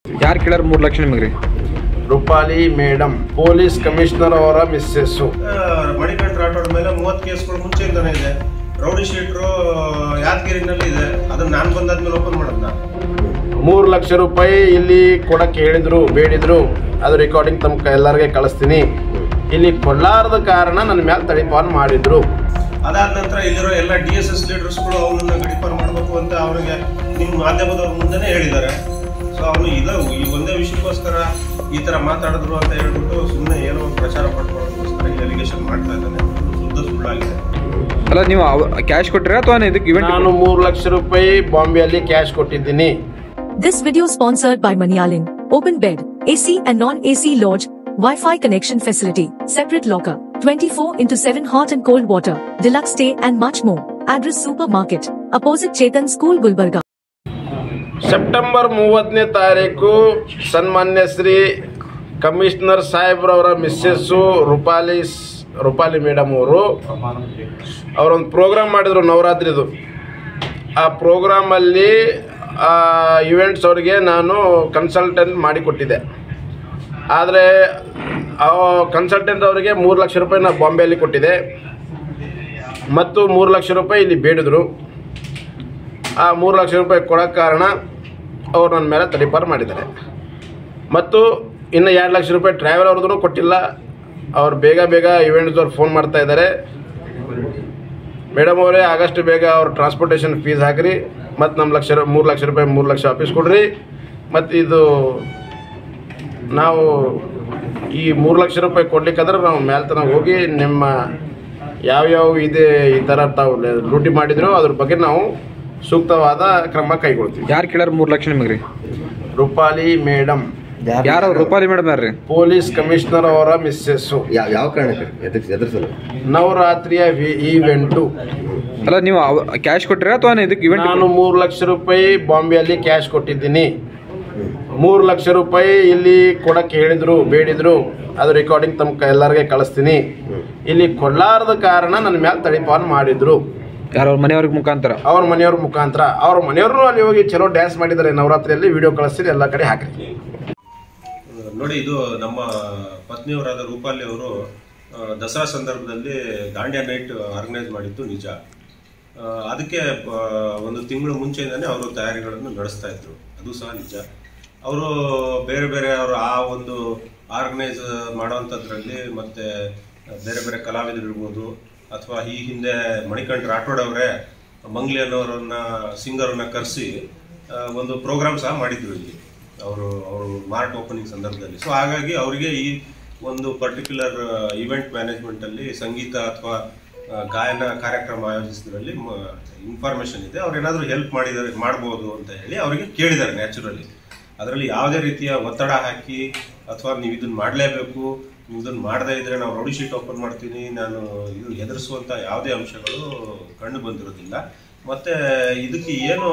ಯಾರು ಕೇಳಾರ ಮೂರು ಲಕ್ಷ ನಿಮಗೆ ರೀ ರೂಪಾಲಿ ಮೇಡಮ್ ಪೊಲೀಸ್ ಕಮಿಷನರ್ ಅವರ ಮಿಸ್ಸೆಸ್ಸು ಮಣಿಕಂಠ ರಾಠೋಡ್ ಮೇಲೆ ಮೂವತ್ತು ಕೇಸ್ಗಳು ಮುಂಚೆಯಿಂದನೇ ಇದೆ ರೌಡಿ ಶೀಟ್ರು ಯಾದಗಿರಿನಲ್ಲಿ ಇದೆ ಅದನ್ನ ನಾನು ಬಂದಾದ್ಮೇಲೆ ಓಪನ್ ಮಾಡೋದು ನಾನು ಮೂರು ಲಕ್ಷ ರೂಪಾಯಿ ಇಲ್ಲಿ ಕೊಡಕ್ಕೆ ಹೇಳಿದ್ರು ಬೇಡಿದ್ರು ಅದು ರೆಕಾರ್ಡಿಂಗ್ ತಮ್ಮ ಎಲ್ಲರಿಗೆ ಕಳಿಸ್ತೀನಿ ಇಲ್ಲಿ ಕೊಡ್ಲಾರದ ಕಾರಣ ನನ್ನ ಮೇಲೆ ತಡಿಪಾನ್ ಮಾಡಿದ್ರು ಅದಾದ ನಂತರ ಇಲ್ಲಿರೋ ಎಲ್ಲ ಡಿ ಎಸ್ ಎಸ್ ಲೀಡರ್ಸ್ಗಳು ಅವನನ್ನ ಗಡಿಪಾರು ಮಾಡಬೇಕು ಅಂತ ಅವರಿಗೆ ನಿಮ್ಮ ಮಾಧ್ಯಮದವ್ರ ಮುಂದೆನೇ ಹೇಳಿದ್ದಾರೆ ಸೊ ಅವನು ಇದು ಈ ಒಂದೇ ವಿಷಯಕ್ಕೋಸ್ಕರ ಈ ತರ ಮಾತಾಡಿದ್ರು ಅಂತ ಹೇಳ್ಬಿಟ್ಟು ಸುಮ್ಮನೆ ಏನೋ ಒಂದು ಪ್ರಚಾರ ಪಡ್ಕೊಳ್ಳೋದಕ್ಕೋಸ್ಕರ ಈ ಅಲಿಗೇಷನ್ ಮಾಡ್ತಾ ಇದ್ದಾನೆ ಶುದ್ಧ ಸುಳ್ಳಾಗಿದೆ ಅಲ್ಲ ನೀವು ಕ್ಯಾಶ್ ಕೊಟ್ಟಿರ ಅಥವಾ ಇದಕ್ಕೆ ಇವೆಂಟ್ ನಾನು ಮೂರು ಲಕ್ಷ ರೂಪಾಯಿ ಬಾಂಬೆಯಲ್ಲಿ ಕ್ಯಾಶ್ ಕೊಟ್ಟಿದ್ದೀನಿ This video sponsored by Manialing. Open bed, AC and non-AC lodge, Wi-Fi connection facility, separate locker, 24 into 7 hot and cold water, deluxe stay and much more. Address Supermarket, opposite Chetan School Gulbarga. September ಮೂವತ್ತನೇ ತಾರೀಕು ಸನ್ಮಾನ್ಯ Shri commissioner ಸಾಹೇಬ್ರವರ Mrs Rupali ಸ್- Rupali madam ಅವರು ಅವರೊಂದು program ಮಾಡಿದರು ನವರಾತ್ರಿದು ಆ ಪ್ರೋಗ್ರಾಮಲ್ಲಿ events ಅವರಿಗೆ ನಾನು ಕನ್ಸಲ್ಟೆಂಟ್ ಮಾಡಿಕೊಟ್ಟಿದ್ದೆ ಆದರೆ ಆ ಕನ್ಸಲ್ಟೆಂಟ್ ಅವರಿಗೆ ಮೂರು ಲಕ್ಷ ರೂಪಾಯಿ ನಾನು ಬಾಂಬೆಯಲ್ಲಿ ಕೊಟ್ಟಿದ್ದೆ ಮತ್ತು ಮೂರು ಲಕ್ಷ ರೂಪಾಯಿ ಇಲ್ಲಿ ಬೇಡಿದ್ರು ಆ ಮೂರು ಲಕ್ಷ ರೂಪಾಯಿ ಕೊಡೋಕ್ಕೆ ಕಾರಣ ಅವ್ರು ನನ್ನ ಮೇಲೆ ತಡಿಪಾರು ಮಾಡಿದ್ದಾರೆ ಮತ್ತು ಇನ್ನು ಎರಡು ಲಕ್ಷ ರೂಪಾಯಿ ಡ್ರೈವರ್ ಅವ್ರದ್ದು ಕೊಟ್ಟಿಲ್ಲ ಅವ್ರು ಬೇಗ ಬೇಗ ಇವೆಂಟ್ದವ್ರು ಫೋನ್ ಮಾಡ್ತಾ ಇದ್ದಾರೆ ಮೇಡಮ್ ಅವರೇ ಆಗಷ್ಟು ಬೇಗ ಅವ್ರ ಟ್ರಾನ್ಸ್ಪೋರ್ಟೇಷನ್ ಫೀಸ್ ಹಾಕಿರಿ ಮತ್ತು ನಮ್ಮ ಲಕ್ಷ ಮೂರು ಲಕ್ಷ ರೂಪಾಯಿ ಮೂರು ಲಕ್ಷ ವಾಪಸ್ ಕೊಡ್ರಿ ಮತ್ತು ಇದು ನಾವು ಈ ಮೂರು ಲಕ್ಷ ರೂಪಾಯಿ ಕೊಡ್ಲಿಕ್ಕಂದ್ರೆ ನಾವು ಮೇಲೆ ತನಕ ಹೋಗಿ ನಿಮ್ಮ ಯಾವ್ಯಾವ ಇದೆ ಈ ಥರ ತಾವು ಲೂಟಿ ಮಾಡಿದ್ರು ಅದ್ರ ಬಗ್ಗೆ ನಾವು ಸೂಕ್ತವಾದ ಕ್ರಮ ಕೈಗೊಳ್ತೀವಿ ಯಾರು ಕೇಳಾರ ಮೂರು ಲಕ್ಷ ನಿಮಗೆ ರೀ ರೂಪಾಲಿ ಮೇಡಮ್ ಯಾರು ಅವ್ರು ರೂಪಾಲಿ ಮೇಡಮ್ ಯಾರು ರೀ ಪೊಲೀಸ್ ಕಮಿಷನರ್ ಅವರ ಮಿಸ್ಸೆಸ್ಸು ಯಾವ ಯಾವ ಕಾರಣಕ್ಕೆ ಎದುರಿಸಿ ಎದುರಿಸಲು ನವರಾತ್ರಿಯ ವಿ- ಈವೆಂಟು ಅಲ್ಲ ನೀವು ಕ್ಯಾಶ್ ಕೊಟ್ಟಿರ ಅಥವಾ ಇದಕ್ಕೆ ಇವೆಂಟ್ ನಾನು ಮೂರು ಲಕ್ಷ ರೂಪಾಯಿ ಬಾಂಬೆಯಲ್ಲಿ ಕ್ಯಾಶ್ ಕೊಟ್ಟಿದ್ದೀನಿ ಮೂರು ಲಕ್ಷ ರೂಪಾಯಿ ಇಲ್ಲಿ ಕೊಡಕ್ಕೆ ಹೇಳಿದ್ರು ಬೇಡಿದ್ರು ಅದು ರೆಕಾರ್ಡಿಂಗ್ ತಮ್ಮ ಎಲ್ಲರಿಗೆ ಕಳಿಸ್ತೀನಿ ಇಲ್ಲಿ ಕೊಡ್ಲಾರದ ಕಾರಣ ನನ್ನ ಮೇಲೆ ತಡಿಪಾನ್ ಮಾಡಿದ್ರು ಯಾರು ಅವ್ರ ಮನೆಯವ್ರಿಗೆ ಮುಖಾಂತರ ಅವ್ರ ಮನೆಯವ್ರ ಮುಖಾಂತರ ಅವ್ರ ಮನೆಯವರು ಅಲ್ಲಿ ಹೋಗಿ ಚಲೋ ಡ್ಯಾನ್ಸ್ ಮಾಡಿದ್ದಾರೆ ನವರಾತ್ರಿಯಲ್ಲಿ ವಿಡಿಯೋ ಕಳಿಸ್ತೀನಿ ಎಲ್ಲ ಕಡೆ ಹಾಕಿರಿ ನೋಡಿ ಇದು ನಮ್ಮ ಪತ್ನಿಯವರಾದ ರೂಪಾಲಿ ಅವರು ಆ, ದಸರಾ ಸಂದರ್ಭದಲ್ಲಿ ದಾಂಡ್ಯಾ ನೈಟ್ ಆರ್ಗನೈಸ್ ಮಾಡಿದ್ದು ನಿಜ ಆ, ಅದಕ್ಕೆ ಆ, ಒಂದು ತಿಂಗಳು ಮುಂಚೆಯಿಂದನೇ ಅವರು ತಯಾರಿಗಳನ್ನು ನಡೆಸ್ತಾ ಇದ್ರು ಅದು ಸಹ ನಿಜ ಅವರು ಬೇರೆ ಬೇರೆ ಅವರು ಆ ಒಂದು ಆರ್ಗನೈಸ್ ಮಾಡೋವಂಥದ್ರಲ್ಲಿ ಮತ್ತೆ ಬೇರೆ ಬೇರೆ ಕಲಾವಿದರಿರ್ಬೋದು ಅಥವಾ ಈ ಹಿಂದೆ ಮಣಿಕಂಠ ರಾಠೋಡ್ ಅವರೇ ಮಂಗ್ಲಿ ಅನ್ನೋರನ್ನ ಸಿಂಗರನ್ನ ಕರೆಸಿ ಒಂದು ಪ್ರೋಗ್ರಾಮ್ ಸಹ ಮಾಡಿದ್ರು ಇಲ್ಲಿ ಅವರು ಅವರು ಮಾರ್ಟ್ ಓಪನಿಂಗ್ ಸಂದರ್ಭದಲ್ಲಿ ಸೊ ಹಾಗಾಗಿ ಅವರಿಗೆ ಈ ಒಂದು ಪರ್ಟಿಕ್ಯುಲರ್ ಇವೆಂಟ್ ಮ್ಯಾನೇಜ್ಮೆಂಟ್ ಅಲ್ಲಿ ಸಂಗೀತ ಅಥವಾ ಆ, ಗಾಯನ ಕಾರ್ಯಕ್ರಮ ಆಯೋಜಿಸಿದ್ರಲ್ಲಿ ಇನ್ಫಾರ್ಮೇಶನ್ ಇದೆ ಅವ್ರು ಏನಾದರೂ ಹೆಲ್ಪ್ ಮಾಡಿದ್ದಾರೆ ಮಾಡ್ಬೋದು ಅಂತ ಹೇಳಿ ಅವರಿಗೆ ಕೇಳಿದ್ದಾರೆ ನ್ಯಾಚುರಲಿ ಅದರಲ್ಲಿ ಯಾವುದೇ ರೀತಿಯ ಒತ್ತಡ ಹಾಕಿ ಅಥವಾ ನೀವು ಇದನ್ನ ಮಾಡಲೇಬೇಕು ನೀವು ಇದನ್ನ ಮಾಡದೇ ಇದ್ರೆ ನಾವು ರೌಡಿ ಶೀಟ್ ಓಪನ್ ಮಾಡ್ತೀನಿ ನಾನು ಇದು ಹೆದರಿಸುವಂತ ಯಾವುದೇ ಅಂಶಗಳು ಕಂಡು ಬಂದಿರೋದಿಲ್ಲ ಮತ್ತೆ ಇದಕ್ಕೆ ಏನು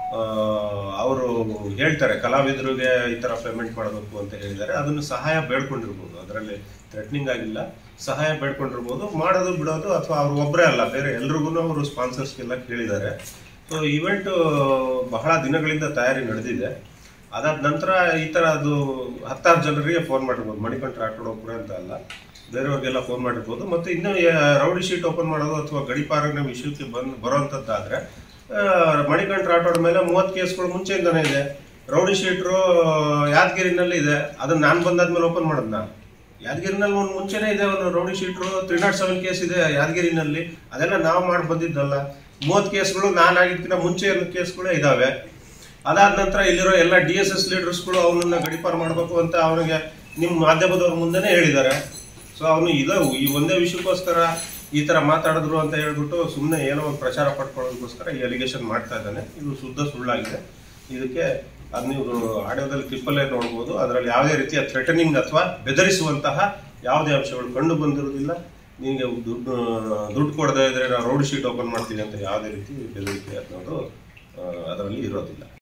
ಅವರು ಹೇಳ್ತಾರೆ ಕಲಾವಿದರಿಗೆ ಈ ತರ ಪೇಮೆಂಟ್ ಮಾಡಬೇಕು ಅಂತ ಹೇಳಿದ್ದಾರೆ ಅದನ್ನು ಸಹಾಯ ಬೇಡ್ಕೊಂಡಿರ್ಬೋದು ಅದರಲ್ಲಿ ಥ್ರೆಟ್ನಿಂಗ್ ಆಗಿಲ್ಲ ಸಹಾಯ ಬೇಡ್ಕೊಂಡಿರ್ಬೋದು ಮಾಡೋದು ಬಿಡೋದು ಅಥವಾ ಅವ್ರು ಒಬ್ಬರೇ ಅಲ್ಲ ಬೇರೆ ಎಲ್ರಿಗೂ ಅವರು ಸ್ಪಾನ್ಸರ್ಸ್ಗೆಲ್ಲ ಕೇಳಿದ್ದಾರೆ ಸೊ ಇವೆಂಟ್ ಬಹಳ ದಿನಗಳಿಂದ ತಯಾರಿ ನಡೆದಿದೆ ಅದಾದ ನಂತರ ಈ ತರ ಅದು ಹತ್ತಾರು ಜನರಿಗೆ ಫೋನ್ ಮಾಡಿರ್ಬೋದು ಮಣಿಕಂಠ ರಾಠೋಡ್ ಒಬ್ಬರೇ ಅಂತ ಅಲ್ಲ ಬೇರೆಯವ್ರಿಗೆಲ್ಲ ಫೋನ್ ಮಾಡಿರ್ಬೋದು ಮತ್ತೆ ಇನ್ನು ಯಾ- ರೌಡಿ ಶೀಟ್ ಓಪನ್ ಮಾಡೋದು ಅಥವಾ ಗಡಿಪಾರನ ವಿಷಯಕ್ಕೆ ಬಂದು ಬರೋವಂಥದ್ದಾದ್ರೆ ಆ, ಮಣಿಕಂಠ ರಾಠೋಡ್ ಮೇಲೆ ಮೂವತ್ತು ಕೇಸ್ಗಳು ಮುಂಚೆಯಿಂದನೇ ಇದೆ ರೌಡಿ ಶೀಟ್ರು ಯಾದಗಿರಿನಲ್ಲಿ ಇದೆ ಅದನ್ನ ನಾನು ಬಂದಾದ್ಮೇಲೆ ಓಪನ್ ಮಾಡೋದು ನಾನು ಯಾದಗಿರಿನಲ್ಲಿ ಒಂದು ಮುಂಚೆನೇ ಇದೆ ಒಂದು ರೌಡಿ ಶೀಟ್ರು ತ್ರೀ ನಾಟ್ ಸೆವೆನ್ ಕೇಸ್ ಇದೆ ಯಾದಗಿರಿನಲ್ಲಿ ಅದೆಲ್ಲ ನಾವು ಮಾಡಿ ಬಂದಿದ್ದಲ್ಲ ಮೂವತ್ತು ಕೇಸ್ಗಳು ನಾನು ಆಗಿದ್ದಕ್ಕಿಂತ ಮುಂಚೆ ಇರೋ ಕೇಸ್ಗಳೇ ಇದಾವೆ ಅದಾದ ನಂತರ ಇಲ್ಲಿರೋ ಎಲ್ಲ ಡಿ ಎಸ್ ಎಸ್ ಲೀಡರ್ಸ್ಗಳು ಅವನನ್ನ ಗಡಿಪಾರು ಮಾಡಬೇಕು ಅಂತ ಅವನಿಗೆ ನಿಮ್ಮ ಮಾಧ್ಯಮದವ್ರ ಮುಂದೆನೇ ಹೇಳಿದ್ದಾರೆ ಸೊ ಅವನು ಇದು ಈ ಒಂದೇ ವಿಷಯಕ್ಕೋಸ್ಕರ ಈ ತರ ಮಾತಾಡಿದ್ರು ಅಂತ ಹೇಳ್ಬಿಟ್ಟು ಸುಮ್ಮನೆ ಏನೋ ಒಂದು ಪ್ರಚಾರ ಪಡ್ಕೊಳ್ಳೋದಕ್ಕೋಸ್ಕರ ಈ ಅಲಿಗೇಷನ್ ಮಾಡ್ತಾ ಇದ್ದಾನೆ ಇದು ಶುದ್ಧ ಸುಳ್ಳಾಗಿದೆ ಇದಕ್ಕೆ ಅದು ನೀವು ಆಡಿಯೋದಲ್ಲಿ ಕ್ಲಿಪ್ಪಲ್ಲೇ ನೋಡ್ಬೋದು ಅದರಲ್ಲಿ ಯಾವುದೇ ರೀತಿಯ ಥ್ರೆಟನಿಂಗ್ ಅಥವಾ ಬೆದರಿಸುವಂತಹ ಯಾವುದೇ ಅಂಶಗಳು ಕಂಡು ಬಂದಿರೋದಿಲ್ಲ ನಿಮಗೆ ದುಡ್ಡು ದುಡ್ಡು ಕೊಡದೇ ಇದ್ರೆ ನಾವು ರೋಡ್ ಶೀಟ್ ಓಪನ್ ಮಾಡ್ತೀನಿ ಅಂತ ಯಾವುದೇ ರೀತಿ ಬೆದರಿಕೆ ಅನ್ನೋದು ಆ, ಅದರಲ್ಲಿ ಇರೋದಿಲ್ಲ